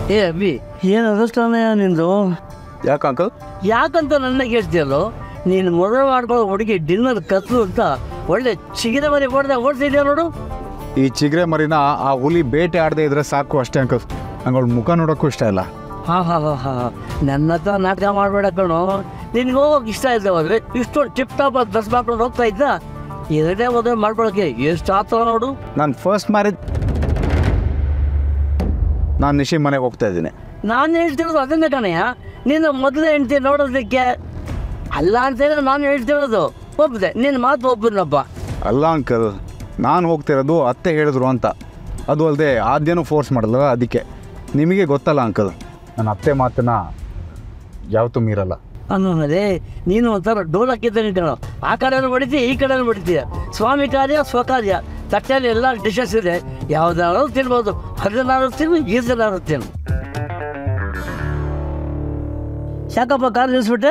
ಏ ಅಬ್ಬಿ ಏನು ಅದೃಷ್ಟನಯ್ಯ ನಿಂದು ಯಾಕೆ ಅಂಕಲ್ ಯಾಕಂತ ನನ್ನ ಕೇಳ್ತೀಯಲ್ಲೋ ನೀನು ಮದುವೆ ಮಾಡ್ಕೊಳ್ಳೋ ಹುಡುಗಿ ಡಿನ್ನರ್ ಕತ್ಲು ಅಂತ ಒಳ್ಳೆ ಚಿಗಿದ ಮರಿ ಹೊಡೆದ ಓಡ್ತಿದ್ಯಾ ನೋಡು ಈ ಚಿಗ್ರೆ ಮರಿನ ಆ ಹುಲಿ ಬೇಟೆ ಆಡದೆ ಇದ್ರೆ ಸಾಕು ಅಷ್ಟೇ ಅಂಕಲ್ ನಂಗೆ ಅವಳ ಮುಖ ನೋಡೋಕ್ಕೂ ಇಷ್ಟ ಇಲ್ಲ ಹಾ ಹಾ ಹಾ ಹಾ ನನ್ನ ಹತ್ರ ನಾಟಕ ಮಾಡಬೇಡ ಕಣೋ ನಿನ್ಗೆ ಹೋಗೋಕೆ ಇಷ್ಟ ಇದ್ದ ಹೋದ್ರೆ ಇಷ್ಟೊಂದು ಟಿಪ್ ಟಾಪ್ ಅಂತ ಡ್ರೆಸ್ ಮಾಡ್ಕೊಂಡು ಹೋಗ್ತಾ ಇದ್ದ ಎರಡೇ ಮದುವೆ ಮಾಡ್ಕೊಳಕ್ಕೆ ಎಷ್ಟು ಆತವ ನೋಡು ನಾನು ಫಸ್ಟ್ ಮ್ಯಾರೇಜ್ ನಾನು ನಿಶಿ ಮನೆಗೆ ಹೋಗ್ತಾ ಇದ್ದೀನಿ ನಾನು ಹೇಳ್ತಿರೋದು ಅದನ್ನೇ ಕಣಯ್ಯ ನೀನು ಮೊದಲೇ ಹೆಂಡ್ತಿ ನೋಡೋದಕ್ಕೆ ಅಲ್ಲ ಅಂತೇಳಿ ನಾನು ಹೇಳ್ತಿರೋದು ಒಪ್ಪಿದೆ ನಿನ್ನ ಮಾತು ಒಪ್ಪಿದ್ನಪ್ಪ ಅಲ್ಲ ಅಂಕಲ್ ನಾನು ಹೋಗ್ತಿರೋದು ಅತ್ತೆ ಹೇಳಿದ್ರು ಅಂತ ಅದು ಅಲ್ಲದೆ ಆದ್ಯನೂ ಫೋರ್ಸ್ ಮಾಡಲ್ಲ ಅದಕ್ಕೆ ನಿಮಗೆ ಗೊತ್ತಲ್ಲ ಅಂಕಲ್ ನನ್ನ ಅತ್ತೆ ಮಾತನ್ನ ಯಾವತ್ತೂ ಮೀರಲ್ಲ ಅನ್ನೋದೇ ನೀನು ಒಂಥರ ಡೋಲ್ ಹಾಕಿದ್ದೆ ಕಣೋ ಆ ಕಡೆನೂ ಹೊಡಿತೀಯ ಈ ಕಡೆನೂ ಹೊಡಿತೀಯ ಸ್ವಾಮಿ ಕಾರ್ಯ ಸ್ವಕಾರ್ಯ ತಟ್ಟೆಯಲ್ಲಿ ಎಲ್ಲ ಡಿಶಸ್ ಇದೆ ಯಾವ್ದಾದ್ರು ತಿನ್ಬೋದು ಅದನ್ನಾದ್ರು ತಿನ್ನು ಈಸನ್ನಾದ್ರು ತಿನ್ನು ಯಾಕಪ್ಪ ಕಾರ್ ನಿಲ್ಲಿಸ್ಬಿಟ್ಟೆ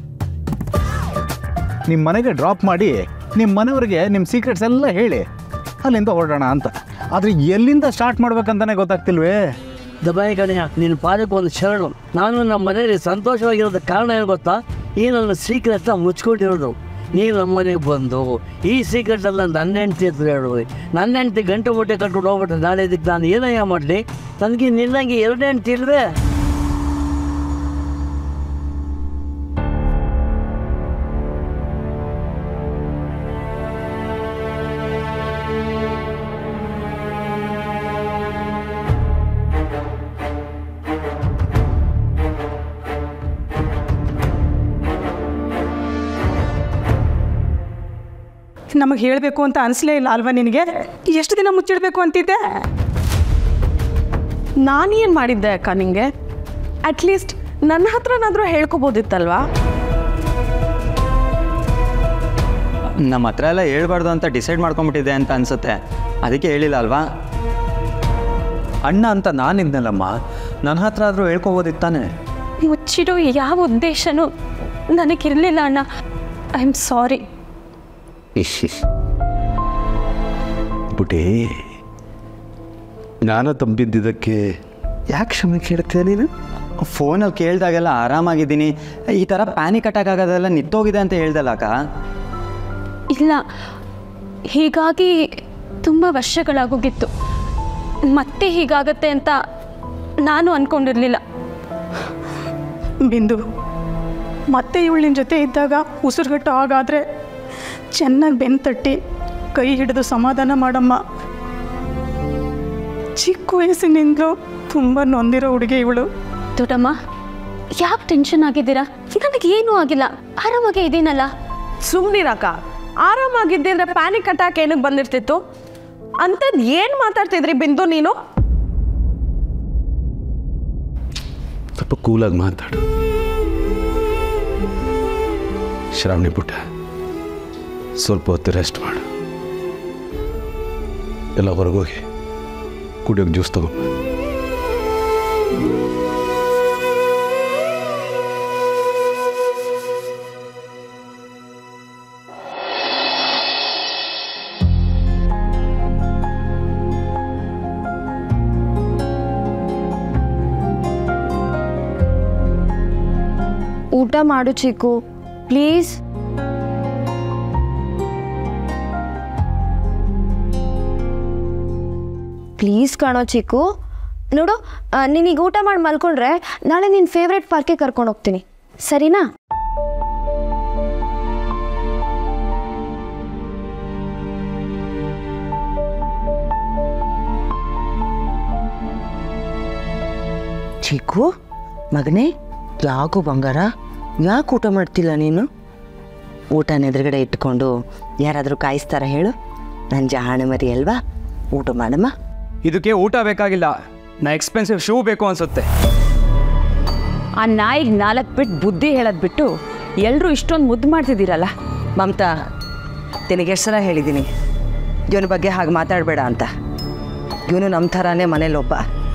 ನಿಮ್ಮ ಮನೆಗೆ ಡ್ರಾಪ್ ಮಾಡಿ ನಿಮ್ಮ ಮನೆಯವರಿಗೆ ನಿಮ್ಮ ಸೀಕ್ರೆಟ್ಸ್ ಎಲ್ಲ ಹೇಳಿ ಅಲ್ಲಿಂದ ಹೊರಡೋಣ ಅಂತ ಆದರೆ ಎಲ್ಲಿಂದ ಸ್ಟಾರ್ಟ್ ಮಾಡ್ಬೇಕಂತಾನೆ ಗೊತ್ತಾಗ್ತಿಲ್ವೇ ದಬಾಯಿ ಕಣಯ್ಯ ನಿನ್ನ ಪಾದಕ್ಕೆ ಒಂದು ಶರಣು ನಾನು ನಮ್ಮ ಮನೆಯಲ್ಲಿ ಸಂತೋಷವಾಗಿರೋದಕ್ಕೆ ಕಾರಣ ಏನು ಗೊತ್ತಾ ಈ ನನ್ನ ಸೀಕ್ರೆಟ್ನ ಮುಚ್ಕೊಂಡಿರೋದು ನೀನು ನಮ್ಮ ಮನೆಗೆ ಬಂದು ಈ ಸೀಕ್ರೆಟ್ ಎಲ್ಲ ನನ್ನ ಹೆಂಡ್ತಿ ಹತ್ರ ಹೇಳು ನನ್ನ ಹೆಂಡ್ತಿ ಗಂಟು ಮುಟ್ಟೆ ಕಟ್ಕೊಂಡು ಹೋಗ್ಬಿಟ್ರೆ ನಾಳೆ ಇದಕ್ಕೆ ನಾನು ಏನಯ್ಯ ಮಾಡಲಿ ನನಗೆ ನಿನ್ನಂಗೆ ಎರಡು ಹೆಂಡ್ತಿ ಇಲ್ವೇ ನಮಗೆ ಹೇಳಬೇಕು ಅಂತ ಅನಿಸ್ಲೇ ಇಲ್ಲ ಅಲ್ವಾ ನಿನಗೆ ಎಷ್ಟು ದಿನ ಮುಚ್ಚಿಡಬೇಕು ಅಂತಿದ್ದೆ ನಾನೇನು ಮಾಡಿದ್ದೆ ಅಕ್ಕ ನಿಂಗೆ ಅಟ್ಲೀಸ್ಟ್ ನನ್ನ ಹತ್ರನಾದರೂ ಹೇಳ್ಕೊಬೋದಿತ್ತಲ್ವಾ ನಮ್ಮ ಹತ್ರ ಎಲ್ಲ ಹೇಳ್ಬಾರ್ದು ಅಂತ ಡಿಸೈಡ್ ಮಾಡ್ಕೊಂಬಿಟ್ಟಿದೆ ಅಂತ ಅನ್ಸುತ್ತೆ ಅದಕ್ಕೆ ಹೇಳಿಲ್ಲ ಅಲ್ವಾ ಅಣ್ಣ ಅಂತ ನಾನಿದ್ನಲ್ಲಮ್ಮ ನನ್ನ ಹತ್ರ ಆದರೂ ಹೇಳ್ಕೊಬೋದಿತ್ತಾನೆ ಮುಚ್ಚಿಡೋ ಯಾವ ಉದ್ದೇಶನೂ ನನಗಿರಲಿಲ್ಲ ಅಣ್ಣ ಐ ಆಮ್ ಸಾರಿ ಬುಟೇ ಜ್ಞಾನ ತಂಬಿದ್ದಿದ್ದಕ್ಕೆ ಯಾಕೆ ಕ್ಷಮೆ ಕೇಳ್ತೀಯ ನೀನು ಫೋನಲ್ಲಿ ಕೇಳಿದಾಗೆಲ್ಲ ಆರಾಮಾಗಿದ್ದೀನಿ ಈ ಥರ ಪ್ಯಾನಿಕ್ ಅಟ್ಯಾಕ್ ಆಗೋದೆಲ್ಲ ನಿಂತೋಗಿದೆ ಅಂತ ಹೇಳ್ದಲ್ಲ ಅಕ್ಕ ಇಲ್ಲ ಹೀಗಾಗಿ ತುಂಬ ವರ್ಷಗಳಾಗೋಗಿತ್ತು ಮತ್ತೆ ಹೀಗಾಗತ್ತೆ ಅಂತ ನಾನು ಅಂದ್ಕೊಂಡಿರಲಿಲ್ಲ ಬಿಂದು ಮತ್ತೆ ಇವಳು ನಿನ್ನ ಜೊತೆ ಇದ್ದಾಗ ಉಸಿರುಗಟ್ಟು ಹಾಗಾದರೆ ಚೆನ್ನಾಗಿ ಬೆನ್ನು ತಟ್ಟಿ ಕೈ ಹಿಡಿದು ಸಮಾಧಾನ ಮಾಡಮ್ಮ ಚಿಕ್ಕ ವಯಸ್ಸಿನಿಂದಲೂ ತುಂಬ ನೊಂದಿರೋ ಹುಡುಗಿ ಇವಳು ದೊಡ್ಡಮ್ಮ ಯಾಕೆ ಟೆನ್ಷನ್ ಆಗಿದ್ದೀರಾ ನನಗೇನೂ ಆಗಿಲ್ಲ ಆರಾಮಾಗೇ ಇದ್ದೀನಲ್ಲ ಸುಮ್ಮನಿರಕ್ಕ ಆರಾಮಾಗಿದ್ದೆ ಅಂದ್ರೆ ಪ್ಯಾನಿಕ್ ಅಟ್ಯಾಕ್ ಏನಕ್ಕೆ ಬಂದಿರ್ತಿತ್ತು ಅಂಥದ್ದು ಏನು ಮಾತಾಡ್ತಿದ್ರಿ ಬಿಂದು ನೀನು ಸ್ವಲ್ಪ ಕೂಲಾಗಿ ಮಾತಾಡು ಶ್ರಾವಣಿ ಪುಟ್ಟ ಸ್ವಲ್ಪ ಹೊತ್ತು ರೆಸ್ಟ್ ಮಾಡು ಎಲ್ಲ ಹೊರಗೋಗಿ ಕುಡಿಯೋಕೆ ಜ್ಯೂಸ್ ತಗೋ ಊಟ ಮಾಡು ಚಿಕ್ಕು ಪ್ಲೀಸ್ ಪ್ಲೀಸ್ ಕಾಣೋ ಚಿಕ್ಕು ನೋಡು ನೀನೀಗ ಊಟ ಮಾಡಿ ಮಲ್ಕೊಂಡ್ರೆ ನಾಳೆ ನಿನ್ನ ಫೇವ್ರೆಟ್ ಪಾರ್ಕಿಗೆ ಕರ್ಕೊಂಡು ಹೋಗ್ತೀನಿ ಸರಿನಾ ಚಿಕ್ಕು ಮಗನೇ ಯಾಕೋ ಬಂಗಾರ ಯಾಕೆ ಊಟ ಮಾಡ್ತಿಲ್ಲ ನೀನು ಊಟನ ಎದುರುಗಡೆ ಇಟ್ಕೊಂಡು ಯಾರಾದರೂ ಕಾಯಿಸ್ತಾರ ಹೇಳು ನನ್ನ ಜಾಣ ಮರಿ ಅಲ್ವಾ ಊಟ ಮಾಡಮ್ಮ ಇದಕ್ಕೆ ಊಟ ಬೇಕಾಗಿಲ್ಲ ನಾ ಎಕ್ಸ್ಪೆನ್ಸಿವ್ ಶೂ ಬೇಕು ಅನ್ಸುತ್ತೆ ಆ ನಾಯಿಗೆ ನಾಲ್ಕು ಬಿಟ್ಟು ಬುದ್ಧಿ ಹೇಳೋದು ಬಿಟ್ಟು ಎಲ್ಲರೂ ಇಷ್ಟೊಂದು ಮುದ್ದು ಮಾಡ್ತಿದ್ದೀರಲ್ಲ ಮಮತಾ ನಿನಗೆ ಎಷ್ಟು ಸಲ ಹೇಳಿದ್ದೀನಿ ಇವನ ಬಗ್ಗೆ ಹಾಗೆ ಮಾತಾಡಬೇಡ ಅಂತ ಇವನು ನಮ್ಮ ಥರನೇ ಮನೇಲೊಬ್ಬ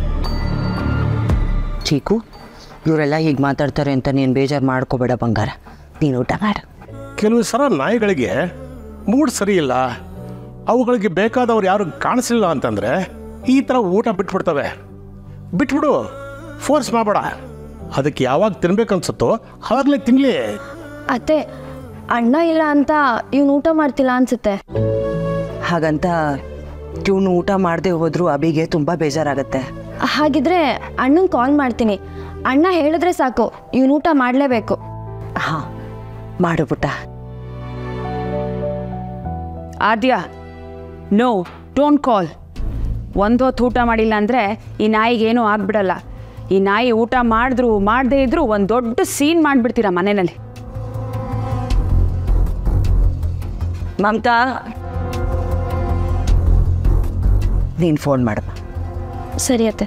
ಚೀಕು ಇವರೆಲ್ಲ ಹೀಗೆ ಮಾತಾಡ್ತಾರೆ ಅಂತ ನೀನು ಬೇಜಾರು ಮಾಡ್ಕೋಬೇಡ ಬಂಗಾರ ನೀನು ಊಟ ಮಾಡು ಕೆಲವು ಸಲ ನಾಯಿಗಳಿಗೆ ಮೂಡ್ ಸರಿ ಇಲ್ಲ ಅವುಗಳಿಗೆ ಬೇಕಾದವ್ರು ಯಾರು ಕಾಣಿಸಲಿಲ್ಲ ಅಂತಂದ್ರೆ ಈ ಥರ ಊಟ ಬಿಟ್ಬಿಡ್ತವೆ ಬಿಟ್ಬಿಡು ಫೋರ್ಸ್ ಮಾಡಬೇಡ ಅದಕ್ಕೆ ಯಾವಾಗ ತಿನ್ಬೇಕನ್ಸುತ್ತೋ ಆವಾಗಲೇ ತಿನ್ನಲಿ ಅತ್ತೆ ಅಣ್ಣ ಇಲ್ಲ ಅಂತ ಇವ್ನು ಊಟ ಮಾಡ್ತಿಲ್ಲ ಅನ್ಸುತ್ತೆ ಹಾಗಂತ ಇವನು ಊಟ ಮಾಡದೆ ಹೋದ್ರು ಅಬಿಗೆ ತುಂಬ ಬೇಜಾರಾಗತ್ತೆ ಹಾಗಿದ್ರೆ ಅಣ್ಣಂಗೆ ಕಾಲ್ ಮಾಡ್ತೀನಿ ಅಣ್ಣ ಹೇಳಿದ್ರೆ ಸಾಕು ಇವ್ನು ಊಟ ಮಾಡಲೇಬೇಕು ಹಾಂ ಮಾಡು ಪುಟ್ಟ ಆದ್ಯ ನೋ ಡೋಂಟ್ ಕಾಲ್ ಒಂದು ಹೊತ್ತು ಊಟ ಮಾಡಿಲ್ಲ ಅಂದರೆ ಈ ನಾಯಿಗೆ ಏನೂ ಆಗ್ಬಿಡಲ್ಲ ಈ ನಾಯಿ ಊಟ ಮಾಡಿದ್ರು ಮಾಡದೇ ಇದ್ರೂ ಒಂದು ದೊಡ್ಡ ಸೀನ್ ಮಾಡಿಬಿಡ್ತೀರ ಮನೆಯಲ್ಲಿ ಮಮತಾ ನೀನು ಫೋನ್ ಮಾಡಮ್ಮ ಸರಿ ಅತ್ತೆ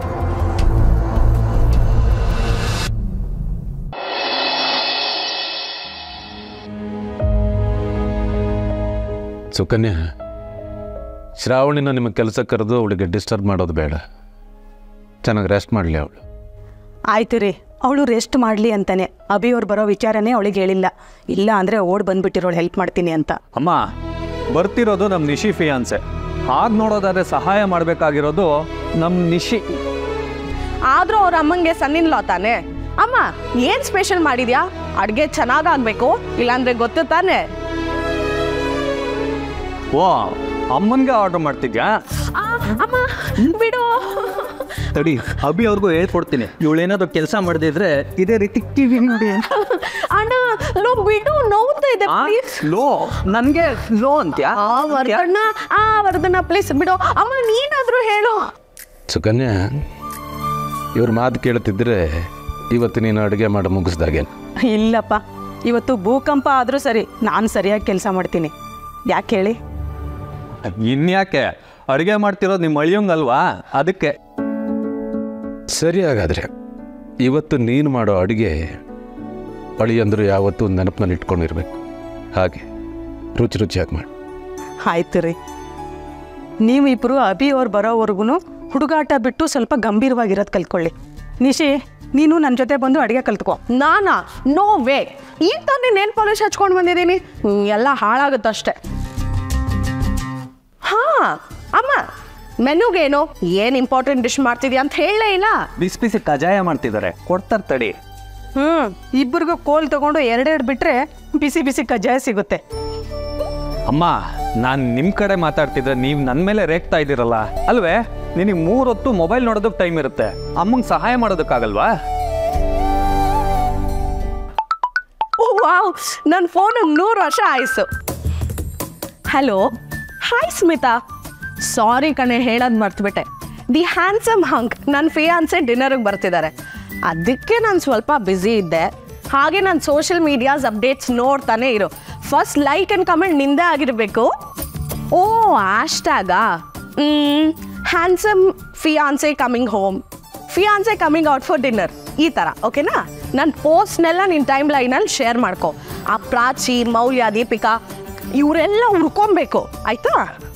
ಸುಕನ್ಯಾ ಶ್ರಾವಣಿನ ನಿಮ್ಮ ಕೆಲಸ ಕರೆದು ಅವಳಿಗೆ ಡಿಸ್ಟರ್ಬ್ ಮಾಡೋದು ಬೇಡ ಚೆನ್ನಾಗಿ ರೆಸ್ಟ್ ಮಾಡಲಿ ಅವಳು ಆಯ್ತು ರೀ ಅವಳು ರೆಸ್ಟ್ ಮಾಡಲಿ ಅಂತಾನೆ ಅಭಿ ಅವ್ರು ಬರೋ ವಿಚಾರನೇ ಅವಳಿಗೆ ಹೇಳಿಲ್ಲ ಇಲ್ಲ ಅಂದರೆ ಓಡ್ ಬಂದ್ಬಿಟ್ಟಿರೋಳು ಹೆಲ್ಪ್ ಮಾಡ್ತೀನಿ ಅಂತ ಅಮ್ಮ ಬರ್ತಿರೋದು ನಮ್ಮ ನಿಶಿ ಫಿಯಾನ್ಸೆ ಹಾಗೆ ನೋಡೋದಾದ್ರೆ ಸಹಾಯ ಮಾಡಬೇಕಾಗಿರೋದು ನಮ್ಮ ನಿಶಿ ಆದ್ರೂ ಅವ್ರ ಅಮ್ಮಂಗೆ ಸನ್ನಿನ್ ಲಾ ತಾನೆ ಅಮ್ಮ ಏನ್ ಸ್ಪೆಷಲ್ ಮಾಡಿದ್ಯಾ ಅಡ್ಗೆ ಚೆನ್ನಾಗಾಗ್ಬೇಕು ಇಲ್ಲಾಂದ್ರೆ ಗೊತ್ತು ತಾನೆ ಓ ಅಮ್ಮನಿಗೆ ಆರ್ಡರ್ ಮಾಡ್ತಿದ್ಯಾ ಅಮ್ಮ ಬಿಡು ತಡಿ ಅಭಿ ಅವ್ರಿಗೂ ಹೇಳ್ಕೊಡ್ತೀನಿ ಇವಳೇನಾದ್ರು ಕೆಲಸ ಮಾಡದಿದ್ರೆ ಇದೇ ರೀತಿ ಟಿವಿ ನೋಡಿ ಅಣ್ಣ ಲೋ ಬಿಡು ನೋವ್ತಾ ಇದೆ please. ಲೋ ನನಗೆ ಲೋ ಅಂತ್ಯಾ ಆ ವರ್ಧಣ್ಣ ಆ ವರ್ಧಣ್ಣ ಪ್ಲೀಸ್ ಬಿಡು ಅಮ್ಮ ನೀನಾದ್ರೂ ಹೇಳು ಸುಕನ್ಯಾ ಇವ್ರ ಮಾತು ಕೇಳ್ತಿದ್ರೆ ಇವತ್ತು ನೀನು ಅಡುಗೆ ಮಾಡಿ ಮುಗಿಸ್ದಾಗೆ ಇಲ್ಲಪ್ಪ ಇವತ್ತು ಭೂಕಂಪ ಆದರೂ ಸರಿ ನಾನು ಸರಿಯಾಗಿ ಕೆಲಸ ಮಾಡ್ತೀನಿ ಯಾಕೆ ಹೇಳಿ ಇನ್ಯಾಕೆ ಅಡುಗೆ ಮಾಡ್ತಿರೋದು ನಿಮ್ಮ ಅಳಿಯಂಗಲ್ವಾ ಅದಕ್ಕೆ ಸರಿ ಹಾಗಾದರೆ ಇವತ್ತು ನೀನು ಮಾಡೋ ಅಡುಗೆ ಅಳಿಯಂದ್ರು ಯಾವತ್ತೂ ನೆನಪಿನಲ್ಲಿ ಇಟ್ಕೊಂಡಿರ್ಬೇಕು ಹಾಗೆ ರುಚಿ ರುಚಿಯಾಗಿ ಮಾಡಿ ಆಯ್ತು ರೀ ನೀವಿಬ್ಬರು ಅಭಿ ಅವ್ರು ಬರೋವರೆಗೂ ಹುಡುಗಾಟ ಬಿಟ್ಟು ಸ್ವಲ್ಪ ಗಂಭೀರವಾಗಿರೋದು ಕಲ್ತ್ಕೊಳ್ಳಿ ನಿಶಿ ನೀನು ನನ್ನ ಜೊತೆ ಬಂದು ಅಡುಗೆ ಕಲ್ತ್ಕೊ ನಾನಾ ನೋ ವೇ ಈಗ ತಾನೇ ನೇಲ್ ಪಾಲಿಶ್ ಹಚ್ಕೊಂಡು ಬಂದಿದ್ದೀನಿ ಹ್ಮ್, ಎಲ್ಲ ಹಾಳಾಗುತ್ತಷ್ಟೆ ಹಾ ಅಮ್ಮ ಮೆನುಗೇನು ಏನು ಇಂಪಾರ್ಟೆಂಟ್ ಡಿಶ್ ಮಾಡ್ತಿದ್ಯಾ ಅಂತ ಹೇಳಲೇ ಇಲ್ಲ ಬಿಸಿ ಬಿಸಿ ಕಜಾಯ ಮಾಡ್ತಿದ್ದಾರೆ ಕೊಡ್ತಾರೆ ತಡಿ ಹ್ಞೂ ಇಬ್ಬರಿಗೂ ಕೋಲ್ ತಗೊಂಡು ಎರಡೆರಡು ಬಿಟ್ಟರೆ ಬಿಸಿ ಬಿಸಿ ಕಜ್ಜಾಯ ಸಿಗುತ್ತೆ ಅಮ್ಮ ನಾನು ನಿಮ್ಮ ಕಡೆ ಮಾತಾಡ್ತಿದ್ರೆ ನೀವು ನನ್ನ ಮೇಲೆ ರೇಗ್ತಾ ಇದ್ದೀರಲ್ಲ ಅಲ್ವೇ ನಿನಗೆ ಮೂರೊತ್ತು ಮೊಬೈಲ್ ನೋಡೋದಕ್ಕೆ ಟೈಮ್ ಇರುತ್ತೆ ಅಮ್ಮಂಗೆ ಸಹಾಯ ಮಾಡೋದಕ್ಕಾಗಲ್ವಾ ಓ ವಾವ್ ನನ್ನ ಫೋನ್ ನೂರು ವರ್ಷ ಆಯಿತು ಹಲೋ ಹಾಯ್ ಸ್ಮಿತಾ ಸಾರಿ ಕಣೆ ಹೇಳೋದು ಮರ್ತ್ಬಿಟ್ಟೆ ದಿ ಹ್ಯಾಂಡ್ಸಮ್ ಹಂಕ್ ನನ್ನ ಫಿಯಾನ್ಸೆ ಡಿನ್ನರಿಗೆ ಬರ್ತಿದ್ದಾರೆ ಅದಕ್ಕೆ ನಾನು ಸ್ವಲ್ಪ ಬ್ಯುಸಿ ಇದ್ದೆ ಹಾಗೆ ನಾನು ಸೋಷಿಯಲ್ ಮೀಡಿಯಾಸ್ ಅಪ್ಡೇಟ್ಸ್ ನೋಡ್ತಾನೆ ಇರು ಫಸ್ಟ್ ಲೈಕ್ ಆ್ಯಂಡ್ ಕಮೆಂಟ್ ನಿಂದೇ ಆಗಿರಬೇಕು ಓ ಆಶ್ಟ್ಯಾಗಾ handsome fiance coming home fiance coming out for dinner ಈ ಥರ ಓಕೆನಾ ನನ್ನ ಪೋಸ್ಟ್ನೆಲ್ಲ ನಿನ್ನ ಟೈಮ್ ಲೈನಲ್ಲಿ ಶೇರ್ ಮಾಡ್ಕೊ ಆ ಪ್ರಾಚಿ ಮೌಲ್ಯ ದೀಪಿಕಾ ಇವರೆಲ್ಲ ಹುಡ್ಕೊಬೇಕು ಆಯ್ತಾ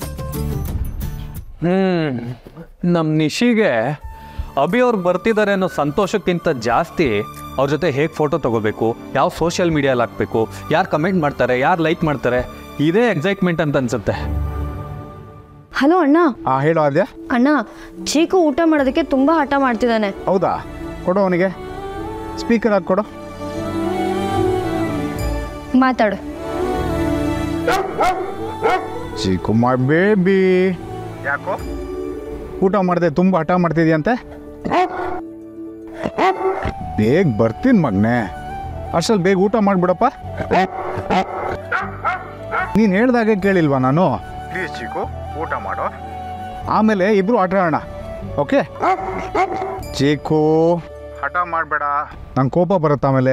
ಹ್ಮ್ ನಮ್ಮ ನಿಶಿಗೆ ಅಭಿ ಅವ್ರು ಬರ್ತಿದ್ದಾರೆ ಅನ್ನೋ ಸಂತೋಷಕ್ಕಿಂತ ಜಾಸ್ತಿ ಅವ್ರ ಜೊತೆ ಹೇಗೆ ಫೋಟೋ ತಗೋಬೇಕು ಯಾವ ಸೋಷಿಯಲ್ ಮೀಡಿಯಲ್ಲಿ ಹಾಕ್ಬೇಕು ಯಾರು ಕಮೆಂಟ್ ಮಾಡ್ತಾರೆ ಯಾರು ಲೈಕ್ ಮಾಡ್ತಾರೆ ಇದೇ ಎಕ್ಸೈಟ್ಮೆಂಟ್ ಅಂತ ಅನ್ಸುತ್ತೆ ಹಲೋ ಅಣ್ಣ ಆ ಹೇಳು ಆದ್ಯ ಅಣ್ಣ ಚೀಕು ಊಟ ಮಾಡೋದಕ್ಕೆ ತುಂಬ ಹಠ ಮಾಡ್ತಿದ್ದಾನೆ ಹೌದಾ ಕೊಡು ಅವನಿಗೆ ಸ್ಪೀಕರ್ ಹಾಕಿ ಕೊಡು ಮಾತಾಡು ಚಿಕ್ಕು ಮೈ ಬೇಬಿ ಯಾಕೋ ಊಟ ಮಾಡಿದೆ ತುಂಬ ಹಠ ಮಾಡ್ತಿದ್ಯಂತೆ ಬೇಗ ಬರ್ತೀನಿ ಮಗನೆ ಅಷ್ಟಲ್ಲಿ ಬೇಗ ಊಟ ಮಾಡಿಬಿಡಪ್ಪ ನೀನು ಹೇಳ್ದಾಗೆ ಕೇಳಿಲ್ವಾ ನಾನು ಪ್ಲೀಸ್ ಚಿಕ್ಕು ಊಟ ಮಾಡು ಆಮೇಲೆ ಇಬ್ರು ಆಟ ಆಡೋಣ ಓಕೆ ಚೀಕು ಹಠ ಮಾಡಬೇಡ ನಂಗೆ ಕೋಪ ಬರುತ್ತೆ ಆಮೇಲೆ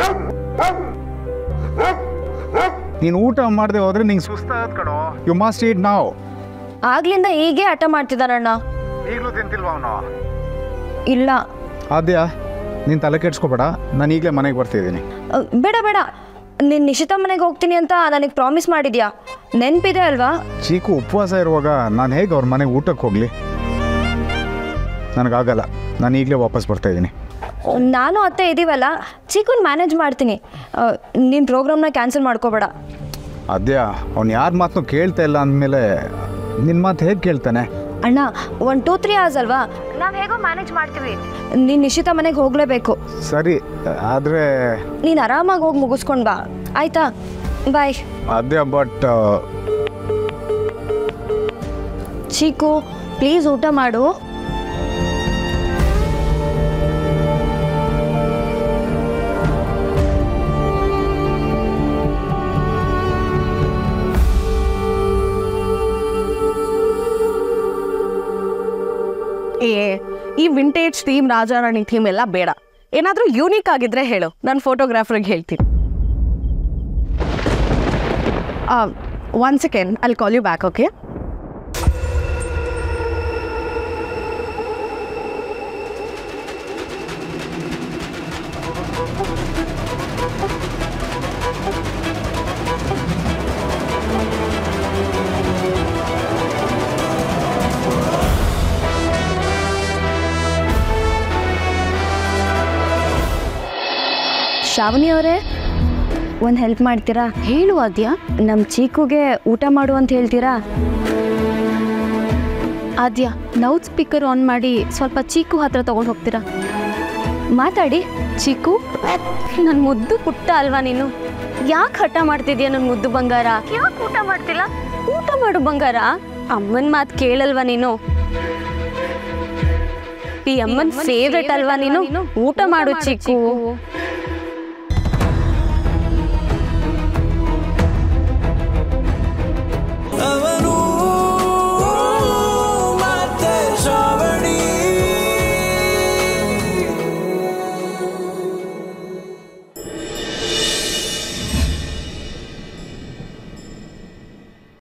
ನೀನು ಊಟ ಮಾಡದೆ ಹೋದ್ರೆ ನಿಂಗೆ ಸುಸ್ತಾದ ಕಣೋ ಯು ಮಸ್ಟ್ ಈಟ್ ನಾವು ಆಗ್ಲಿಂದ ಹೀಗೆ ಹಠ ಮಾಡ್ತಿದ್ದಾರಣ್ಣ ಈಗಲೂ ತಿಂತಿಲ್ವಾ ಅವನು ಇಲ್ಲ ಆದ್ಯ ನೀನು ತಲೆ ಕೆಡ್ಸ್ಕೊಬೇಡ ನಾನು ಈಗಲೇ ಮನೆಗೆ ಬರ್ತಿದ್ದೀನಿ ಅ, ಬೇಡ ಬೇಡ ನೀನು ನಿಶಿತ ಮನೆಗೆ ಹೋಗ್ತೀನಿ ಅಂತ ನನಗೆ ಪ್ರಾಮಿಸ್ ಮಾಡಿದ್ಯಾ ನೆನಪಿದೆ ಅಲ್ವಾ ಚೀಕು ಉಪವಾಸ ಇರುವಾಗ ನಾನು ಹೇಗೆ ಅವ್ರ ಮನೆಗೆ ಊಟಕ್ಕೆ ಹೋಗಲಿ ನನಗಾಗಲ್ಲ ನಾನು ಈಗಲೇ ವಾಪಸ್ ಬರ್ತಾ ಇದ್ದೀನಿ ನಾನು ಅತ್ತೆ ಇದೀವಲ್ಲ ಚಿಕ್ಕನ್ ಮ್ಯಾನೇಜ್ ಮಾಡ್ತೀನಿ ನೀನು ಪ್ರೋಗ್ರಾಮ್ನ ಕ್ಯಾನ್ಸಲ್ ಮಾಡ್ಕೋಬೇಡ ಅದ್ಯ ಅವ್ನು ಯಾರ ಮಾತನ್ನು ಕೇಳ್ತಾ ಇಲ್ಲ ಅಂದಮೇಲೆ ನಿನ್ನ ಮಾತು ಹೇಗೆ ಕೇಳ್ತಾನೆ ಅಣ್ಣ ಒನ್ ಟೂ ತ್ರೀ ಅವರ್ಸ್ ಅಲ್ವಾ ನಾವು ಹೇಗೋ ಮ್ಯಾನೇಜ್ ಮಾಡ್ತೀವಿ ನೀನು ನಿಶ್ಚಿತ ಮನೆಗೆ ಹೋಗಲೇಬೇಕು ಸರಿ ಆದರೆ ನೀನು ಆರಾಮಾಗಿ ಹೋಗಿ ಮುಗಿಸ್ಕೊಂಡು ಬಾ ಆಯ್ತಾ ಬಾಯ್ ಅದೇ ಬಟ್ ಚೀಕು ಪ್ಲೀಸ್ ಊಟ ಮಾಡು ಏ ಈ ವಿಂಟೇಜ್ ಥೀಮ್ ರಾಜಾರಾಣಿ ಥೀಮ್ ಎಲ್ಲ ಬೇಡ ಏನಾದರೂ ಯೂನಿಕ್ ಆಗಿದ್ರೆ ಹೇಳು ನಾನು ಫೋಟೋಗ್ರಾಫರ್ಗೆ ಹೇಳ್ತೀನಿ ಒನ್ ಸೆಕೆಂಡ್ ಅಲ್ಲಿ call you back okay Shravani ಅವರೇ ಒಂದು ಹೆಲ್ಪ್ ಮಾಡ್ತೀರಾ ಹೇಳು ಆದ್ಯ ನಮ್ಮ ಚೀಕುಗೆ ಊಟ ಮಾಡು ಅಂತ ಹೇಳ್ತೀರಾ ಆದ್ಯ ಲೌಡ್ ಸ್ಪೀಕರ್ ಆನ್ ಮಾಡಿ ಸ್ವಲ್ಪ ಚೀಕು ಹತ್ರ ತಗೊಂಡು ಹೋಗ್ತೀರಾ ಮಾತಾಡಿ ಚೀಕು ನನ್ನ ಮುದ್ದು ಪುಟ್ಟ ಅಲ್ವಾ ನೀನು ಯಾಕೆ ಹಠ ಮಾಡ್ತಿದ್ಯಾ ನನ್ನ ಮುದ್ದು ಬಂಗಾರ ಯಾಕೆ ಊಟ ಮಾಡ್ತಿಲ್ಲ ಊಟ ಮಾಡು ಬಂಗಾರ ಅಮ್ಮನ ಮಾತು ಕೇಳಲ್ವಾ ನೀನು ಈ ಅಮ್ಮನ ಫೇವ್ರೆಟ್ ಅಲ್ವಾ ನೀನು ಊಟ ಮಾಡು ಚಿಕ್ಕು